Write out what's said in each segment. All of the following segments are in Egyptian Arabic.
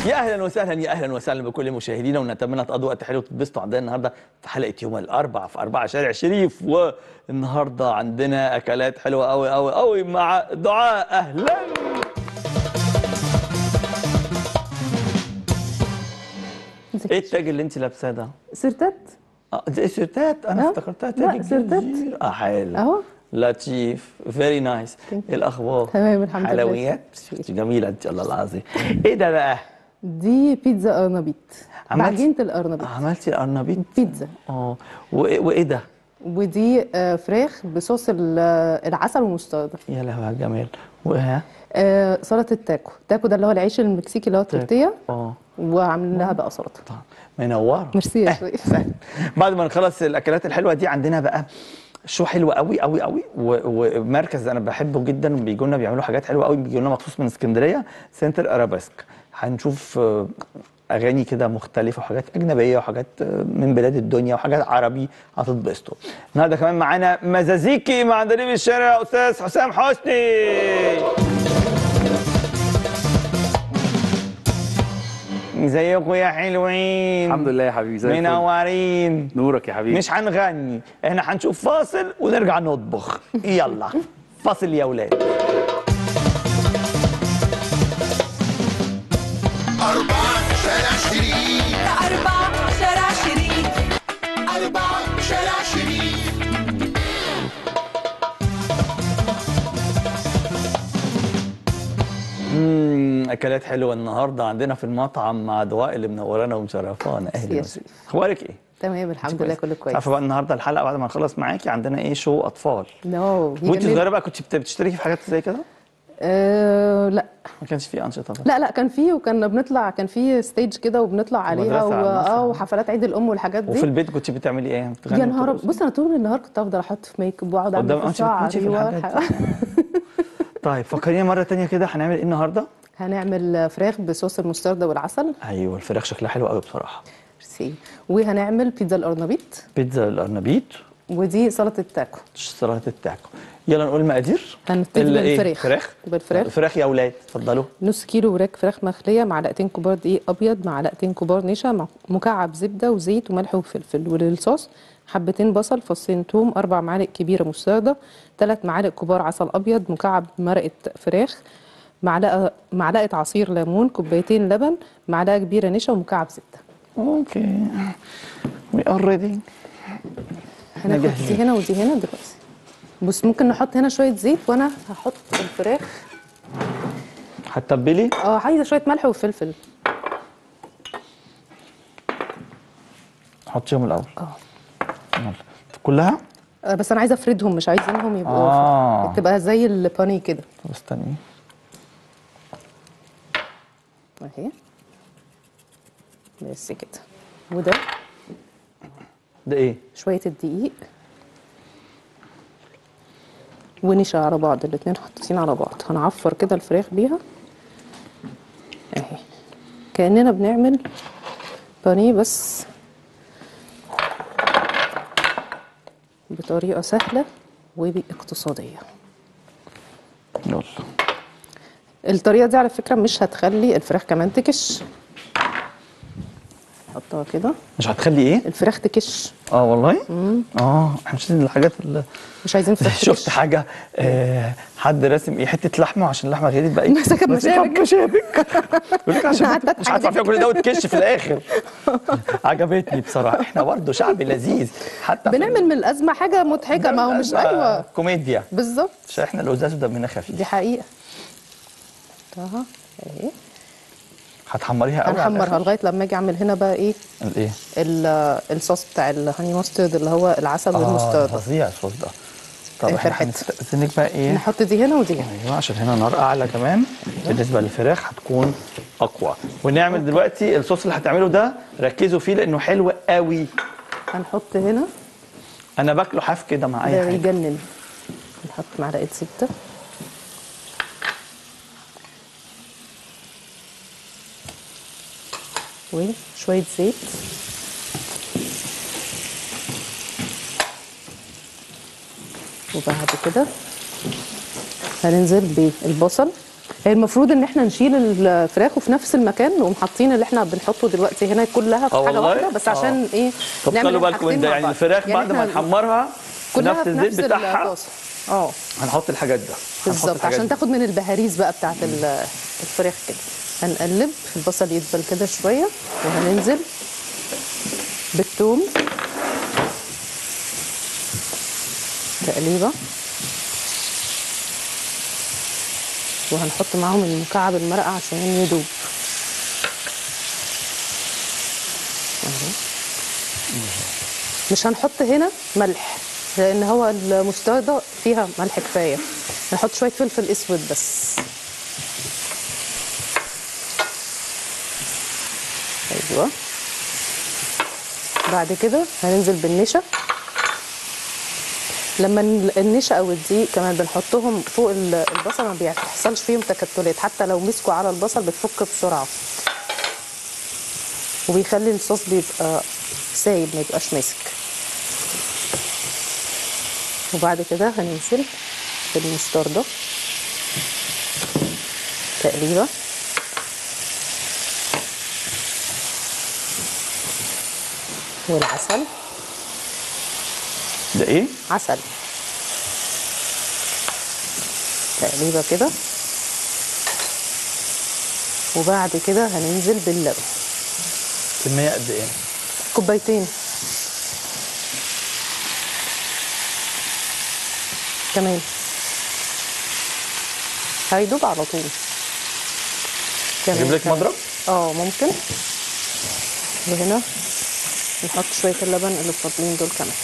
يا اهلا وسهلا يا اهلا وسهلا بكل مشاهدينا ونتمنى تقضوا وقت حلو وتتبسطوا عندنا النهارده في حلقه يوم الاربعاء في أربعة شارع شريف والنهارده عندنا اكلات حلوه قوي قوي قوي مع دعاء اهلا ايه التاج اللي انت لابساه ده؟ سرتات اه دي سيرتات انا آه. افتكرتها لا، تاج سيرتات. الجنزير. اه حلو اهو لطيف فيري نايس Thank you. ايه الاخبار؟ تمام، الحمد لله. حلويات جميله انت الله العظيم ايه ده بقى؟ دي بيتزا ارنبيط عملت- بعجينه الارنبيط عملتي القرنبيط بيتزا اه وايه وإيه ده؟ ودي آه، فراخ بصوص ال- آه، العسل والمستردة يا لهوي على الجمال وايه؟ آه، سلطه التاكو التاكو ده اللي هو العيش المكسيكي اللي هو التورتيه اه وعاملين لها بقى سلطه طبعا منوره ميرسي يا شوي سهل. بعد ما نخلص الاكلات الحلوه دي عندنا بقى شو حلو قوي قوي قوي و- ومركز انا بحبه جدا بيجوا لنا بيعملوا حاجات حلوه قوي بيجوا لنا مخصوص من اسكندريه سنتر ارابيسك هنشوف آه، اغاني كده مختلفه وحاجات اجنبيه وحاجات آه، من بلاد الدنيا وحاجات عربي هتتبسطوا النهارده كمان معانا مزازيكي مع عندليب الشارع استاذ حسام حسني ازيكم يا حلوين الحمد لله يا حبيبي زي الفل منورين نورك يا حبيبي مش هنغني احنا هنشوف فاصل ونرجع نطبخ يلا فاصل يا ولاد أربعة شارع شريف أربعة شارع شريف أربعة شارع شريف مم، اكلات حلوه النهارده عندنا في المطعم مع دعاء اللي منورانا ومشرفانا اهلا يا وسهلا اخبارك ايه تمام الحمد لله كله كويس عارفه بقى النهارده الحلقه بعد ما نخلص معاكي عندنا ايه شو اطفال نو وانت صغيره بقى كنت بت- بتشتركي في حاجات زي كده آه لا ما كانش في انشطه ده لا لا كان في وكان بنطلع كان في ستيج كده وبنطلع عليها المدرسة على و... المسرح. اه وحفلات عيد الام والحاجات دي وفي البيت كنت بتعملي ايه بتغني يا نهار وترقصي؟ بص انا طول النهار كنت افضل احط في ميك اب واقعد قدام اعمل في أنت بتموتي شعري في الحاجات والح- طيب فكرينا مره تانية كده هنعمل ايه النهارده هنعمل فراخ بصوص المستردة والعسل ايوه الفراخ شكلها حلو قوي بصراحه ميرسي وهنعمل بيتزا الارنبيط بيتزا الارنبيط ودي سلطه التاكو سلطه التاكو يلا نقول مقادير هنبتدي ال- إيه؟ بالفراخ. فراخ بالفراخ. فراخ يا اولاد اتفضلوا نص كيلو وراك فراخ مخليه معلقتين كبار دقيق ابيض معلقتين كبار نشا مع- مكعب زبده وزيت وملح وفلفل وللصوص حبتين بصل فصين توم اربع معالق كبيره مستردة ثلاث معالق كبار عسل ابيض مكعب مرقه فراخ معلقه معلقه عصير ليمون كوبايتين لبن معلقه كبيره نشا ومكعب زبده اوكي وي ار ريدي هناخد جاهزين. دي هنا ودي هنا دلوقتي بص ممكن نحط هنا شويه زيت وانا هحط الفراخ هتتبلي اه عايزه شويه ملح وفلفل حطيهم الاول اه يلا كلها آه، بس انا عايزه افردهم مش عايزينهم يبقوا آه. تبقى زي الباني كده طب استني اهي بس كده وده ده ايه شويه الدقيق ونشا على بعض الاتنين حاطين على بعض هنعفر كده الفراخ بيها اهي كاننا بنعمل بانيه بس بطريقه سهله واقتصاديه يلا الطريقه دي على فكره مش هتخلي الفراخ كمان تكش حطها كده مش هتخلي ايه الفراخ تكش اه والله اه احنا مش عايزين الحاجات اللي مش عايزين فراخ شفت تكش حاجه آه حد راسم ايه حته لحمه عشان اللحمه غليت بقى ايه مسكت مشابك. مشابك يقول لك عشان قعدت مش عارفه فيها كل ده وتكش في الاخر عجبتني بصراحه احنا برضه شعب لذيذ حتى في بنعمل من الازمه حاجه مضحكه ما هو مش الأزمة ايوه كوميديا بالظبط عشان احنا الازاز دمنا خفيف دي حقيقه اها اهي هتحمريها قوي على هنحمرها الآخر؟ لغايه لما اجي اعمل هنا بقى ايه الايه ال- الصوص بتاع الهاني ماسترد اللي هو العسل اه والمسترد فظيع الصوص ده طب آخر احنا حتة. هنستأذنك بقى ايه نحط دي هنا ودي هنا ايوه عشان هنا نار اعلى كمان بالنسبه للفراخ هتكون اقوى ونعمل دلوقتي الصوص اللي هتعمله ده ركزوا فيه لانه حلو قوي هنحط هنا انا باكله حاف كده مع اي ده حاجه يجنن نحط معلقه زبده وشويه زيت وبعد كده هننزل بالبصل المفروض ان احنا نشيل الفراخ وفي نفس المكان نقوم حاطين اللي احنا بنحطه دلوقتي هنا كلها في آه حاجه والله؟ واحده بس عشان ايه طب نعمل خلوا بالكم الحاجتين من ده مع يعني بعض. الفراخ بعد ما إحنا نحمرها في كلها نفس الزيت بتاعها الطاسة. اه هنحط الحاجات ده هنحط بالظبط الحاجات عشان دي. تاخد من البهاريز بقى بتاعت ال- الفراخ كده هنقلب البصل يدبل كده شويه وهننزل بالثوم تقليبه وهنحط معاهم المكعب المرقه عشان يدوب أهو. مش هنحط هنا ملح لان هو المستردة فيها ملح كفايه نحط شويه فلفل اسود بس ايوه بعد كده هننزل بالنشا لما ال- النشا او الدقيق كمان بنحطهم فوق ال- البصل ما بيحصلش فيهم تكتلات حتى لو مسكوا على البصل بتفك بسرعه وبيخلي الصوص بيبقى سايب ما يبقاش ماسك وبعد كده هننزل بالمستردة تقريبا والعسل ده ايه؟ عسل تقريبا كده وبعد كده هننزل باللبن كمية قد ايه؟ كوبايتين تمام هيدوب على طول كمان اجيب لك كمان. مضرب؟ اه ممكن وهنا نحط شويه اللبن اللي فاضلين دول كمان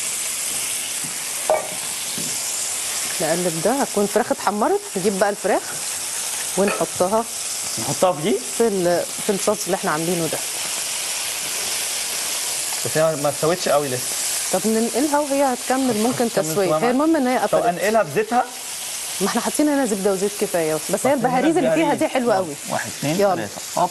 نقلب ده هتكون الفراخ اتحمرت نجيب بقى الفراخ ونحطها نحطها في دي في ال- في الصوص اللي احنا عاملينه ده بس هي ما استوتش قوي لسه طب ننقلها وهي هتكمل ممكن هتكمل تسويه شوية هي المهم ان هي طب قفلت انقلها بزيتها ما احنا حاطين هنا زبده وزيت كفايه بس هي البهاريز اللي فيها دي حلوه قوي واحد اثنين يلا. ثلاثة هوب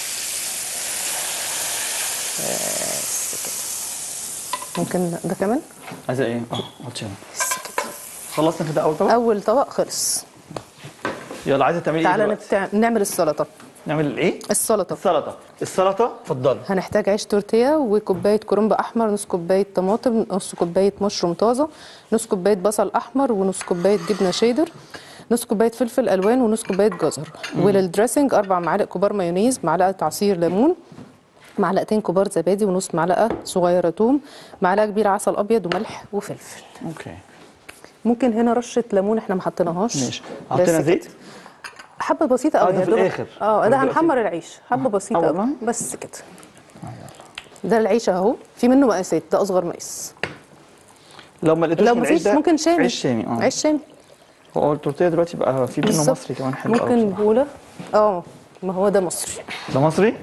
بس كده ممكن ده كمان عايزة ايه؟ اه حط هنا بس كده خلصنا كده اول طبق اول طبق خلص يلا عايزة تعملي ايه تعالى دلوقتي؟ نبتع... نعمل السلطه نعمل الايه؟ السلطه السلطة السلطة اتفضلي هنحتاج عيش تورتيه وكوبايه كرنب احمر نص كوبايه طماطم نص كوبايه مشروم طازه نص كوبايه بصل احمر ونص كوبايه جبنه شيدر نص كوبايه فلفل الوان ونص كوبايه جزر وللدريسنج اربع معالق كبار مايونيز معلقه عصير ليمون معلقتين كبار زبادي ونص معلقه صغيره توم معلقه كبيره عسل ابيض وملح وفلفل اوكي ممكن هنا رشه ليمون احنا ما حطيناهاش ماشي بس حطينا كده. زيت حبه بسيطه آه، قوي ده يا في دوب. الآخر. اه ده دلوقتي. هنحمر العيش حبه بسيطه آه قوي والله؟ بس كده ده العيش اهو في منه مقاسات ده اصغر مقاس لو ما لقيتوش لو من العيش مفيش ده ممكن شامي عيش شامي اه عيش شامي هو التورتيه دلوقتي بقى في منه بالظبط. مصري كمان حلو قوي ممكن بصراحة. بوله اه ما هو ده مصري ده مصري؟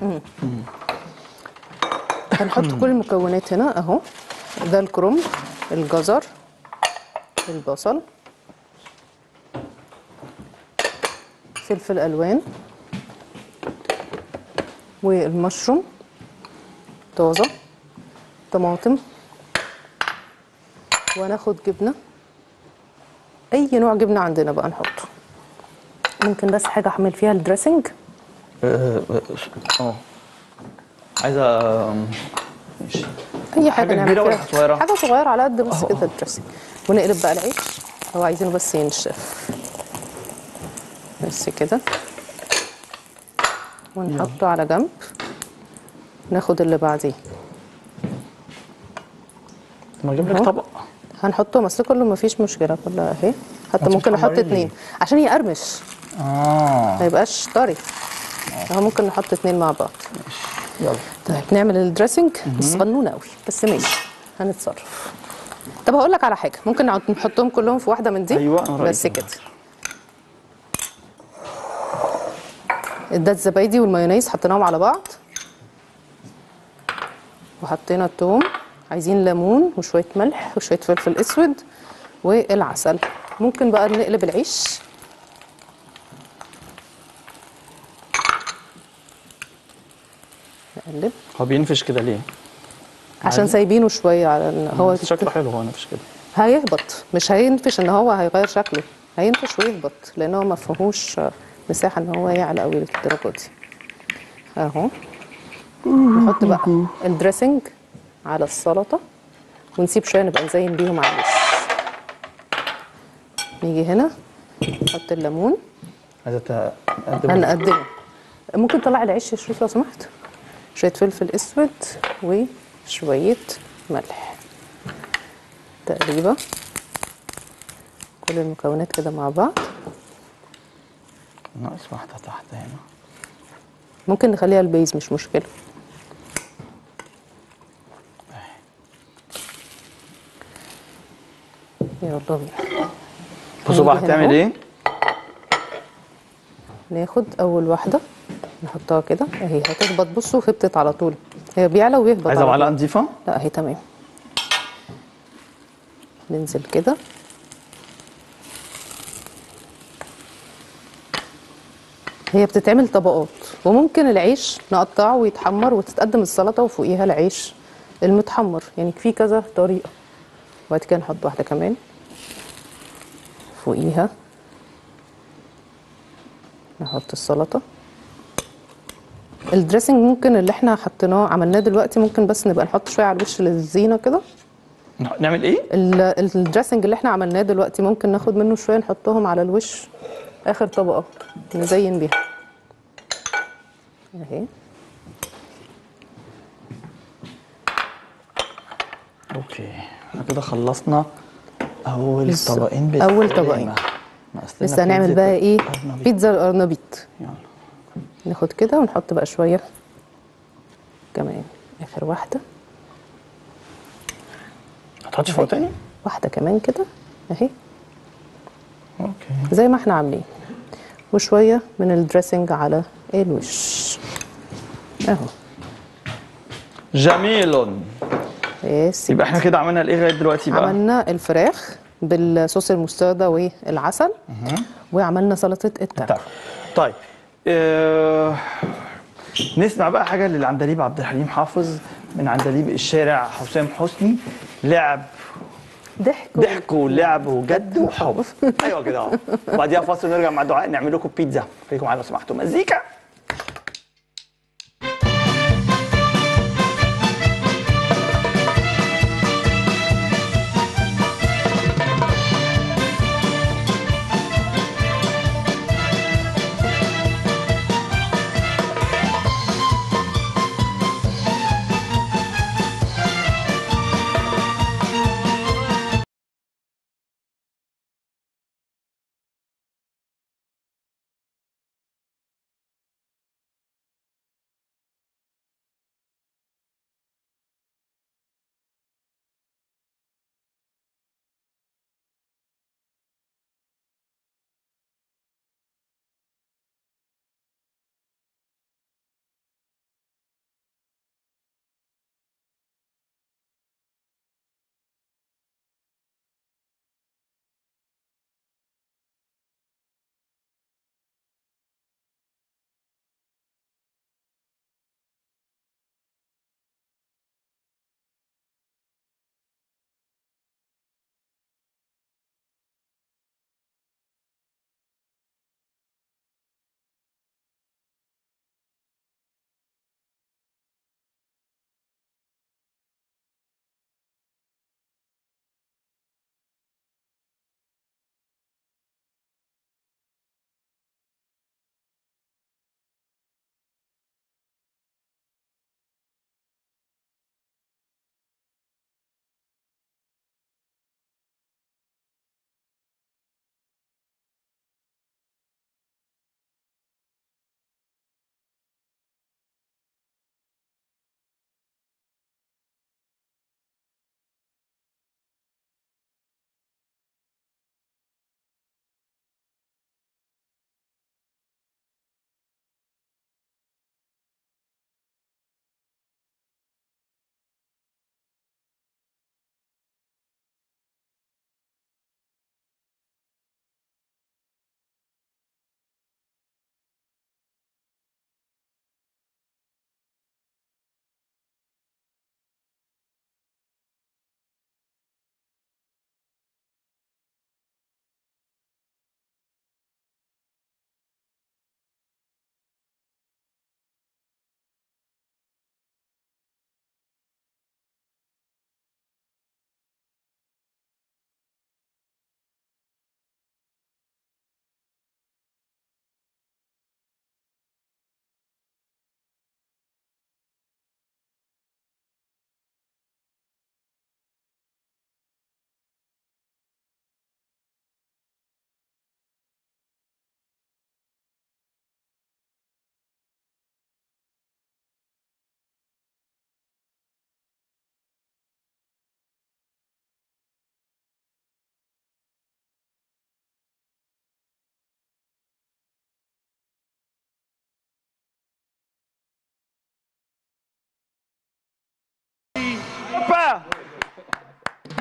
هنحط كل المكونات هنا اهو ده الكرنب الجزر البصل فلفل الوان والمشروم طازه طماطم وهناخد جبنه اي نوع جبنه عندنا بقى نحطه ممكن بس حاجه اعمل فيها الدريسنج اه اه. عايزه آم، ماشي اي حاجه, حاجة نعمل كبيرة ولا فيها. صغيرة؟ حاجه صغيره على قد بس أهو. كده الدريسنج ونقلب بقى العيش هو عايزينه بس ينشف بس كده ونحطه على جنب ناخد اللي بعديه ما اجيب لك أهو. طبق هنحطه بس كله ما فيش مشكله كلها اهي حتى أنت ممكن نحط بتحمريه ليه؟ اتنين عشان يقرمش اه ما يبقاش طري اهو ممكن نحط اتنين مع بعض يلا طيب نعمل الدريسنج بس صغنونه قوي بس ماشي هنتصرف طب هقول لك على حاجه ممكن نقعد نحطهم كلهم في واحده من دي أيوة، أنا رأيي بس كده. كده ده الزبادي والمايونيز حطيناهم على بعض وحطينا التوم عايزين ليمون وشويه ملح وشويه فلفل اسود والعسل ممكن بقى نقلب العيش نقلب هو بينفش كده ليه؟ عشان سايبينه شويه على ان هو بس شكله حلو هو نفش كده هيهبط مش هينفش ان هو هيغير شكله هينفش ويهبط لان هو ما فيهوش مساحه ان هو يعلى قوي للدرجه دي اهو نحط بقى الدريسنج على السلطه ونسيب شويه نبقى نزين بيهم على الوش نيجي هنا نحط الليمون عايزه تقدم هنقدمه ممكن تطلع العيش يا شريف لو سمحت شويه فلفل اسود وشويه ملح تقريبا كل المكونات كده مع بعض ناقص واحده تحت هنا ممكن نخليها البيز مش مشكله يلا بينا بصوا بقى هنيجي هنا هتعمل أهو. ايه ناخد اول واحده نحطها كده اهي هتهبط بصوا هبطت على طول هي بيعلى ويهبط عايزه على معلقه طول. نضيفه لا اهي تمام ننزل كده هي بتتعمل طبقات وممكن العيش نقطعه ويتحمر وتتقدم السلطه وفوقيها العيش المتحمر يعني في كذا طريقه وبعد كده نحط واحده كمان فوقيها نحط السلطه الدريسنج ممكن اللي احنا حطيناه عملناه دلوقتي ممكن بس نبقى نحط شويه على الوش للزينه كده نعمل ايه ال- الدريسنج اللي احنا عملناه دلوقتي ممكن ناخد منه شويه نحطهم على الوش اخر طبقه نزين بيها اهي اوكي احنا كده خلصنا اول بالظبط. طبقين بس أول طبقين. لسه هنعمل بقى ايه بيتزا القرنبيط يلا ناخد كده ونحط بقى شويه كمان اخر واحده هتحطي فوق تاني واحده كمان كده اهي اوكي زي ما احنا عاملين وشويه من الدريسنج على الوش اهو جميل بس يبقى احنا كده عملنا الايه لغايه دلوقتي بقى عملنا الفراخ بالصوص المستردة والعسل وعملنا سلطة الترك تعرف. طيب اه... نسمع بقى حاجه للعندليب عبد الحليم حافظ من عندليب الشارع حسام حسني لعب ضحك ضحك ولعب وجد وحب ايوه كده اهو وبعديها فاصل نرجع مع دعاء نعمل لكم بيتزا خليكم معانا لو سمحتوا مزيكا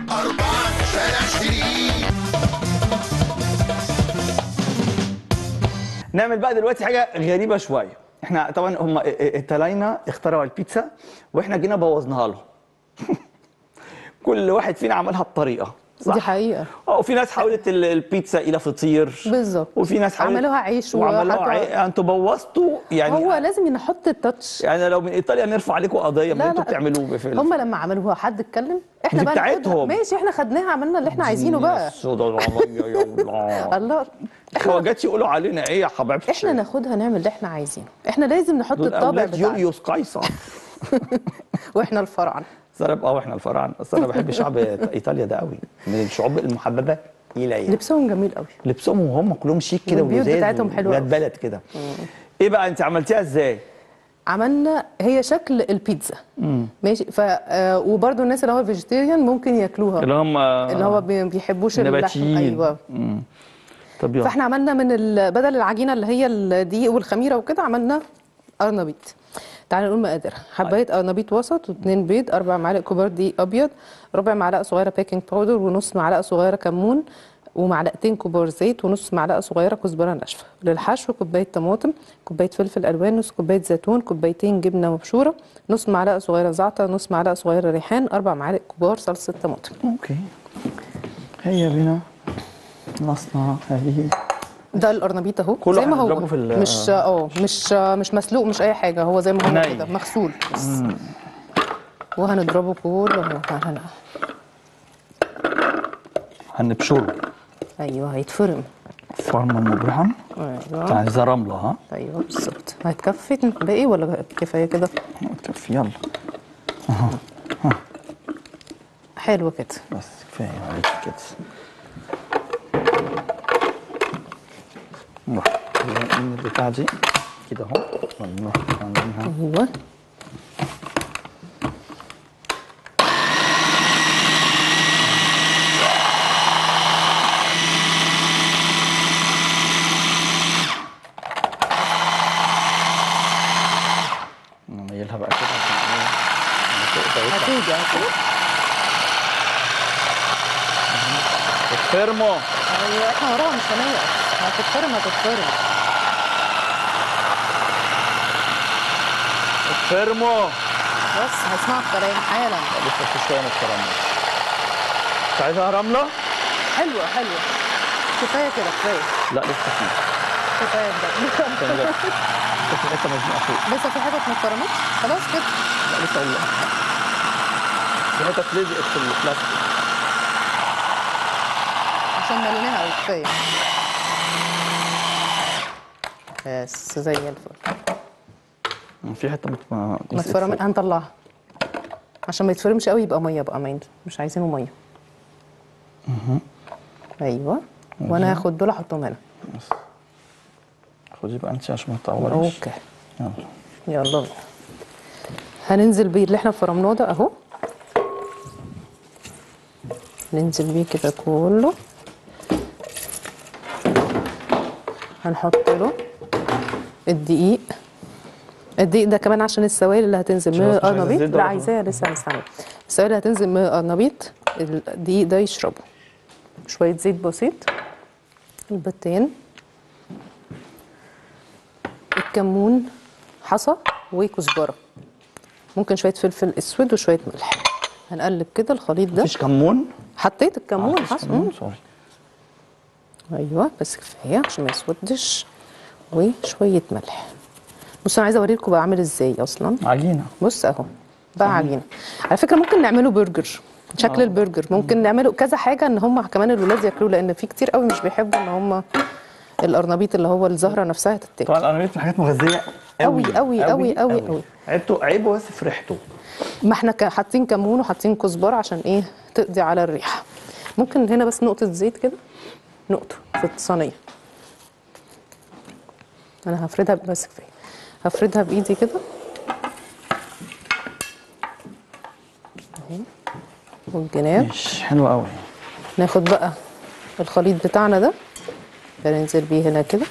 أربعة شارع شريف نعمل بقى دلوقتي حاجه غريبه شويه احنا طبعا هم التلاينا اخترعوا البيتزا واحنا جينا بوظناها لهم كل واحد فينا عملها بطريقه صح؟ دي حقيقة اه وفي ناس حولت ال- البيتزا الى فطير بالظبط. وفي ناس حولت عملوها عيش وعملوها وحطوا- عيش انتوا بوظتوا يعني هو لازم نحط التاتش يعني لو من ايطاليا نرفع عليكم قضيه من لا، اللي انتوا لا. بتعملوه في هم لما عملوها حد اتكلم احنا دي بقى ناخدها. بتاعتهم. ماشي احنا خدناها عملنا اللي احنا عايزينه بقى الله الله خواجات يقولوا علينا ايه يا حبايبتي احنا ناخدها نعمل اللي احنا عايزينه احنا لازم نحط دول الطابع اولاد بتاعنا يوليوس قيصر واحنا الفراعنه بس انا اه احنا الفراعنه بس انا بحب شعب ايطاليا ده قوي من الشعوب المحببه الي لبسهم جميل قوي لبسهم وهم كلهم شيك كده والبيوت ولزاز بتاعتهم حلوة ولاد أوي. بلد كده ايه بقى انت عملتيها ازاي؟ عملنا هي شكل البيتزا ماشي ف آه، وبرده الناس اللي هو فيجيتيريان ممكن ياكلوها اللي هم اللي هو بي- بيحبوش اللحم نباتيين ايوه مم. طب يلا فاحنا عملنا من ال- بدل العجينه اللي هي الدقيق والخميره وكده عملنا قرنبيط تعالوا نقول مقادير حبايه قرنبيط وسط واثنين بيض اربع معالق كبار دقيق ابيض ربع معلقه صغيره بيكنج باودر ونص معلقه صغيره كمون ومعلقتين كبار زيت ونص معلقه صغيره كزبره ناشفه للحشو كوبايه طماطم كوبايه فلفل الوان نص كوبايه زيتون كوبايتين جبنه مبشوره نص معلقه صغيره زعتر نص معلقه صغيره ريحان اربع معالق كبار صلصه طماطم اوكي هيا بنا نصنع هذه ده القرنبيط اهو كله زي ما هو هنضربه في ال- مش اه مش مش مسلوق مش اي حاجه هو زي ما هو ني. كده مغسول بس وهنضربه كله اهو هنا هنبشره ايوه هيتفرم فرما مبرحا ايوه عايزه رمله ها ايوه بالظبط هتكفي باقي ولا كفايه كده تكفي يلا حلو كده بس كفايه عليك كده نروح من البتاع دي كده اهو ونروح عاملينها ايوه نميلها بقى كده عشان ايه لما تقدر يطلع هتيجي هتيجي الفيرمو ايوه احنا وراها مش هنيقف هتتفرم هتتفرم الفيرمو بس هسمع الكلام حالا لسه في شويه من الكلام ده انت عايزها رمله؟ حلوه حلوه كفايه كده كفايه لا لسه في كفايه بجد استنى بس. لسه في حته مزنوقه فوق لسه في حاجه ما اتفرمتش خلاص كده لا لسه والله في حته لزقت في البلاستيك عشان مليناها قوي كفايه بس زي الفل في حته مت... ما ما اتفرم هنطلعها عشان ما يتفرمش قوي يبقى ميه بقى ما ين- مش عايزينه ميه ايوه وانا هاخد دول احطهم هنا خدي بقى انت عشان ما تطولش اوكي يلا يلا بينا هننزل بيه اللي احنا فرمناه ده اهو ننزل بيه كده كله هنحط له الدقيق الدقيق ده كمان عشان السوائل اللي هتنزل من عشان بس مش عايزة القرنبيط زيت ده لا ولا عايزاها لسه هنستعمل السوائل اللي هتنزل من القرنبيط الدقيق ده يشربه شوية زيت بسيط البيضتين الكمون حصى وكزبره ممكن شويه فلفل اسود وشويه ملح هنقلب كده الخليط ده مفيش كمون حطيت الكمون مفيش حصى كمون مم. سوري ايوه بس كفايه عشان ما يسودش وشويه ملح بصوا انا عايزه اوريكم بقى عامل ازاي اصلا عجينه بص اهو بقى عجينه على فكره ممكن نعمله برجر شكل البرجر ممكن نعمله كذا حاجه ان هم كمان الولاد ياكلوه لان في كتير قوي مش بيحبوا ان هم القرنبيط اللي هو الزهره نفسها تتاكل طبعا القرنبيط من حاجات مغذيه أوي، أوي، أوي، أوي، أوي. عيبته عيبه بس في ريحته ما احنا كا- حاطين كمون وحاطين كزبره عشان ايه تقضي على الريحه ممكن هنا بس نقطه زيت كده نقطه في الصينيه انا هفردها بس كفايه هفردها بايدي كده اهي والجناب مش حلو قوي ناخد بقى الخليط بتاعنا ده بننزل بيه هنا كده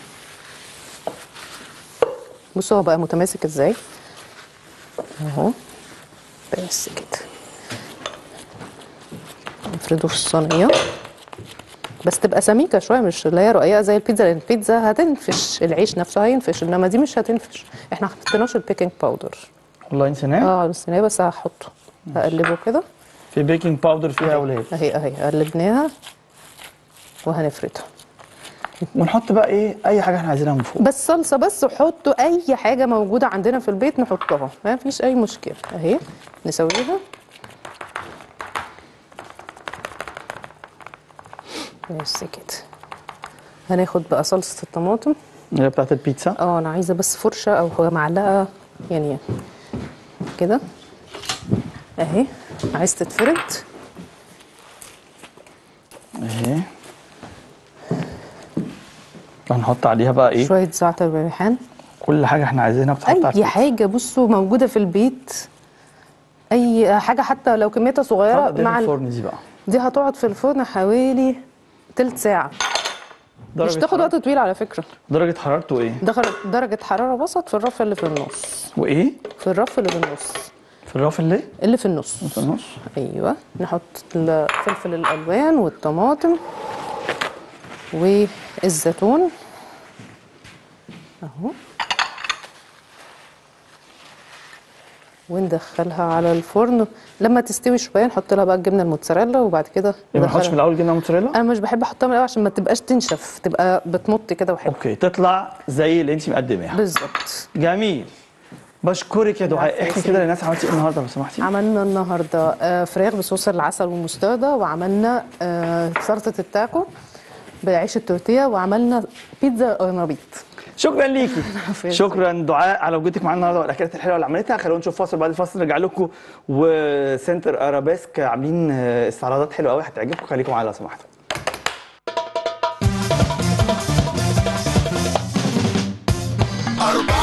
بصوا هو بقى متماسك ازاي اهو بس كده نفرده في الصينيه بس تبقى سميكه شويه مش اللي هي رقيقه زي البيتزا لان البيتزا هتنفش العيش نفسه هينفش انما دي مش هتنفش احنا ما حطيناش البيكنج باودر والله نسيناه اه بس هي بس هحطه هقلبه كده في بيكنج باودر فيها يا اولاد اهي اهي قلبناها وهنفردها ونحط بقى ايه اي حاجه احنا عايزينها من فوق بس صلصه بس وحطوا اي حاجه موجوده عندنا في البيت نحطها ما فيش اي مشكله اهي نسويها بس كده هناخد بقى صلصه الطماطم اللي هي بتاعت البيتزا اه انا عايزه بس فرشه او معلقه يعني كده اهي عايز تتفرد اهي هنحط عليها بقى ايه شويه زعتر وريحان كل حاجه احنا عايزينها بتحط على اي البيتزا. حاجه بصوا موجوده في البيت اي حاجه حتى لو كميتها صغيره طب مع مع ال- الفرن دي بقى دي هتقعد في الفرن حوالي تلت ساعه مش درجة تاخد حرارة- وقت طويل على فكره درجه حرارته ايه درجه درجه حراره وسط في الرف اللي في النص وايه في الرف اللي في النص في الرف اللي اللي في النص في النص ايوه نحط الفلفل الالوان والطماطم والزيتون اهو وندخلها على الفرن لما تستوي شويه نحط لها بقى الجبنه الموتزاريلا وبعد كده يبقى ما نحطش ندخلها من الاول جبنه موتزاريلا انا مش بحب احطها من الاول عشان ما تبقاش تنشف تبقى بتمط كده وحلو اوكي تطلع زي اللي انت مقدماها بالظبط جميل بشكرك يا دعاء العفو يا احكي سيدي. كده للناس عملتي ايه النهارده لو سمحتي عملنا النهارده آه، فراخ بصوص العسل والمستردة وعملنا آه، سلطه التاكو بعيش التورتيه وعملنا بيتزا قرنبيط شكرا ليكي يا شكرا دعاء على وجودك معانا النهارده والاكلات الحلوه اللي عملتها خلونا نشوف فاصل بعد الفاصل نرجع لكم وسنتر ارابيسك عاملين آه، استعراضات حلوه قوي هتعجبكم خليكم معانا لو سمحتوا أربعة